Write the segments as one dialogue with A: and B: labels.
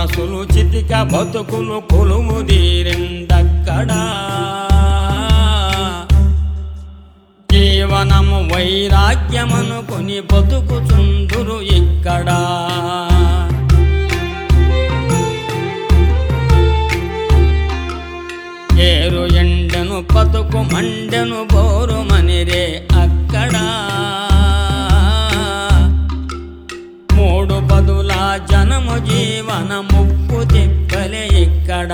A: మనసులు చితిక బతుకులు కొలుము దీరిందక్కడా జీవనము వైరాగ్యమనుకొని బతుకుచుందురు ఇక్కడా ఏరు ఎండెను పతుకు మండెను బోరు మనిరే అక్కడ మూడు పదుల జనము జీవన ముప్పు తిప్పలే ఇక్కడ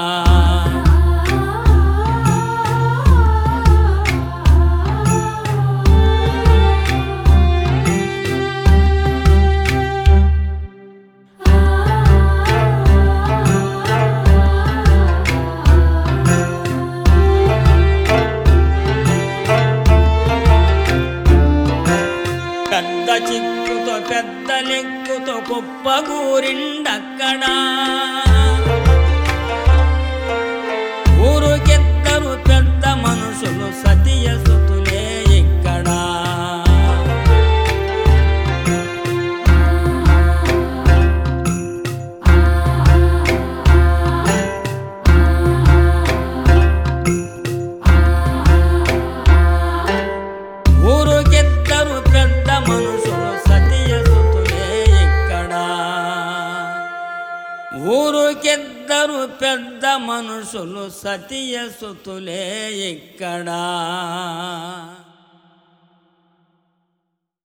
A: పెద్ద చిక్కుతో పెద్ద లెక్కుతో కుప్పగూరిండక్కడా ఊరుకెద్దరు పెద్ద మనుషులు సతీయ సుతులే ఇక్కడ ఊరుకెద్దరు పెద్ద మనుషులు సతీయ సుతులే ఇక్కడ ఊరుకెద్దరు పెద్ద మనుషులు సతీయ సుతులే ఇక్కడ